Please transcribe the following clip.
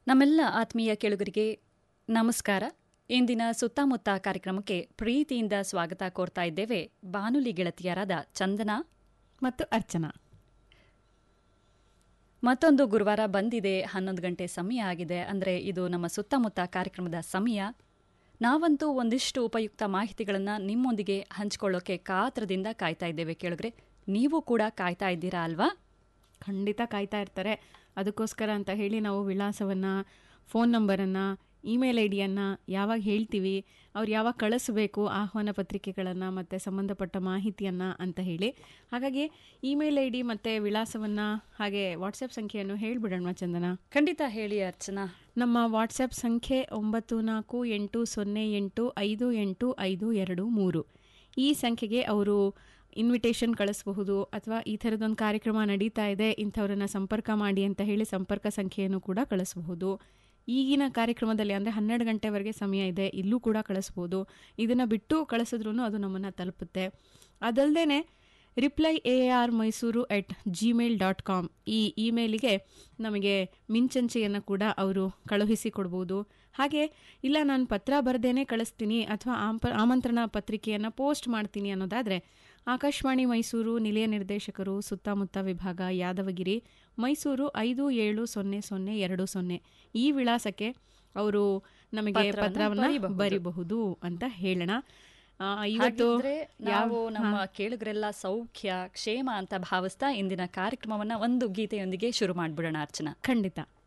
ನಮ್ಮೆಲ್ಲ ಆತ್ಮೀಯ ಕೇಳುಗರಿಗೆ ನಮಸ್ಕಾರ ಇಂದಿನ ಸುತ್ತಮುತ್ತ ಕಾರ್ಯಕ್ರಮಕ್ಕೆ ಪ್ರೀತಿಯಿಂದ ಸ್ವಾಗತ ಕೋರ್ತಾ ಇದ್ದೇವೆ ಬಾನುಲಿ ಗೆಳತಿಯರಾದ ಚಂದನಾ ಮತ್ತು ಅರ್ಚನಾ ಮತ್ತೊಂದು ಗುರುವಾರ ಬಂದಿದೆ ಹನ್ನೊಂದು ಗಂಟೆ ಸಮಯ ಆಗಿದೆ ಅಂದರೆ ಇದು ನಮ್ಮ ಸುತ್ತಮುತ್ತ ಕಾರ್ಯಕ್ರಮದ ಸಮಯ ನಾವಂತೂ ಒಂದಿಷ್ಟು ಉಪಯುಕ್ತ ಮಾಹಿತಿಗಳನ್ನು ನಿಮ್ಮೊಂದಿಗೆ ಹಂಚಿಕೊಳ್ಳೋಕೆ ಕಾತ್ರದಿಂದ ಕಾಯ್ತಾ ಇದ್ದೇವೆ ಕೇಳಿದ್ರೆ ನೀವು ಕೂಡ ಕಾಯ್ತಾ ಇದ್ದೀರಾ ಅಲ್ವಾ ಖಂಡಿತ ಕಾಯ್ತಾ ಇರ್ತಾರೆ ಅದಕ್ಕೋಸ್ಕರ ಅಂತ ಹೇಳಿ ನಾವು ವಿಳಾಸವನ್ನು ಫೋನ್ ನಂಬರನ್ನು ಇಮೇಲ್ ಐ ಡಿಯನ್ನು ಯಾವಾಗ ಹೇಳ್ತೀವಿ ಅವ್ರು ಯಾವಾಗ ಕಳಿಸ್ಬೇಕು ಆಹ್ವಾನ ಪತ್ರಿಕೆಗಳನ್ನು ಮತ್ತು ಸಂಬಂಧಪಟ್ಟ ಮಾಹಿತಿಯನ್ನು ಅಂತ ಹೇಳಿ ಹಾಗಾಗಿ ಇಮೇಲ್ ಐ ಡಿ ಮತ್ತು ವಿಳಾಸವನ್ನು ಹಾಗೆ ವಾಟ್ಸಪ್ ಸಂಖ್ಯೆಯನ್ನು ಹೇಳಿಬಿಡೋಣ ಚಂದನ ಖಂಡಿತ ಹೇಳಿ ಅರ್ಚನಾ ನಮ್ಮ ವಾಟ್ಸಪ್ ಸಂಖ್ಯೆ ಒಂಬತ್ತು ನಾಲ್ಕು ಎಂಟು ಸೊನ್ನೆ ಎಂಟು ಐದು ಎಂಟು ಐದು ಎರಡು ಮೂರು ಈ ಸಂಖ್ಯೆಗೆ ಅವರು ಇನ್ವಿಟೇಷನ್ ಕಳಿಸಬಹುದು ಅಥವಾ ಈ ಥರದೊಂದು ಕಾರ್ಯಕ್ರಮ ನಡೀತಾ ಇದೆ ಇಂಥವ್ರನ್ನ ಸಂಪರ್ಕ ಮಾಡಿ ಅಂತ ಹೇಳಿ ಸಂಪರ್ಕ ಸಂಖ್ಯೆಯನ್ನು ಕೂಡ ಕಳಿಸಬಹುದು ಈಗಿನ ಕಾರ್ಯಕ್ರಮದಲ್ಲಿ ಅಂದರೆ ಹನ್ನೆರಡು ಗಂಟೆವರೆಗೆ ಸಮಯ ಇದೆ ಇಲ್ಲೂ ಕೂಡ ಕಳಿಸ್ಬೋದು ಇದನ್ನು ಬಿಟ್ಟು ಕಳಿಸಿದ್ರೂ ಅದು ನಮ್ಮನ್ನು ತಲುಪುತ್ತೆ ಅದಲ್ಲದೆ reply A R Mysuru at gmail dot com ಈ ಇಮೇಲಿಗೆ ನಮಗೆ ಮಿಂಚಂಚೆಯನ್ನು ಕೂಡ ಅವರು ಕಳುಹಿಸಿ ಕೊಡ್ಬೋದು ಹಾಗೆ ಇಲ್ಲ ನಾನು ಪತ್ರ ಬರದೇನೆ ಕಳಿಸ್ತೀನಿ ಅಥವಾ ಆಂಪ ಆಮಂತ್ರಣ ಪತ್ರಿಕೆಯನ್ನು ಪೋಸ್ಟ್ ಮಾಡ್ತೀನಿ ಅನ್ನೋದಾದರೆ ಆಕಾಶವಾಣಿ ಮೈಸೂರು ನಿಲಯ ನಿರ್ದೇಶಕರು ಸುತ್ತಮುತ್ತ ವಿಭಾಗ ಯಾದವಗಿರಿ ಮೈಸೂರು ಐದು ಏಳು ಸೊನ್ನೆ ಸೊನ್ನೆ ಎರಡು ಸೊನ್ನೆ ಈ ವಿಳಾಸಕ್ಕೆ ಅವರು ನಮಗೆ ಪತ್ರವನ್ನ ಪತ್ರವನ್ನು ಬರೀಬಹುದು. ಬರಿಬಹುದು ಅಂತ ಹೇಳೋಣ ಆ, ಇವತ್ತು ಹಾಗಿದ್ರೆ ನಾವು ನಮ್ಮ ಕೇಳುಗರೆಲ್ಲ ಸೌಖ್ಯ ಕ್ಷೇಮ ಅಂತ ಭಾವಿಸ್ತಾ ಇಂದಿನ ಕಾರ್ಯಕ್ರಮವನ್ನ ಒಂದು ಗೀತೆಯೊಂದಿಗೆ ಶುರು ಮಾಡ್ಬಿಡೋಣ ಅರ್ಚನಾ ಖಂಡಿತ